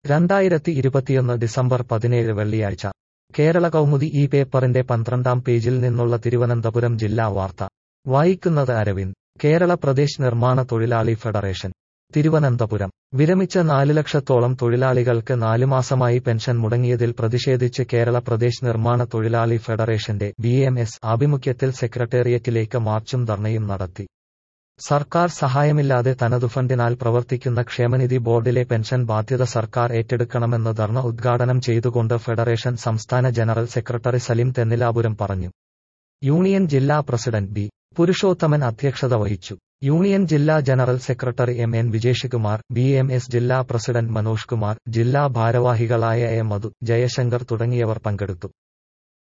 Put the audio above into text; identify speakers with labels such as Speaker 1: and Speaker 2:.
Speaker 1: രണ്ടായിരത്തി ഇരുപത്തിയൊന്ന് ഡിസംബർ പതിനേഴ് വെള്ളിയാഴ്ച കേരള കൗമുദി ഈ പേപ്പറിന്റെ പന്ത്രണ്ടാം പേജിൽ നിന്നുള്ള തിരുവനന്തപുരം ജില്ലാ വാർത്ത വായിക്കുന്നത് അരവിന്ദ് കേരള പ്രദേശ് നിർമ്മാണ തൊഴിലാളി ഫെഡറേഷൻ തിരുവനന്തപുരം വിരമിച്ച നാല് ലക്ഷത്തോളം തൊഴിലാളികൾക്ക് നാലുമാസമായി പെൻഷൻ മുടങ്ങിയതിൽ പ്രതിഷേധിച്ച് കേരള പ്രദേശ് നിർമ്മാണ തൊഴിലാളി ഫെഡറേഷന്റെ ബി ആഭിമുഖ്യത്തിൽ സെക്രട്ടേറിയറ്റിലേക്ക് മാർച്ചും ധർണയും നടത്തി സർക്കാർ സഹായമില്ലാതെ തനതു ഫണ്ടിനാൽ പ്രവർത്തിക്കുന്ന ക്ഷേമനിധി ബോർഡിലെ പെൻഷൻ ബാധ്യത സർക്കാർ ഏറ്റെടുക്കണമെന്ന് ധർണ ഉദ്ഘാടനം ചെയ്തുകൊണ്ട് ഫെഡറേഷൻ സംസ്ഥാന ജനറൽ സെക്രട്ടറി സലിം തെന്നിലാപുരം പറഞ്ഞു യൂണിയൻ ജില്ലാ പ്രസിഡന്റ് ബി പുരുഷോത്തമൻ അധ്യക്ഷത വഹിച്ചു യൂണിയൻ ജില്ലാ general secretary M N Vijeshkumar B M S ജില്ലാ പ്രസിഡന്റ് മനോജ് കുമാർ ജില്ലാ ഭാരവാഹികളായ എ മധു ജയശങ്കർ തുടങ്ങിയവർ പങ്കെടുത്തു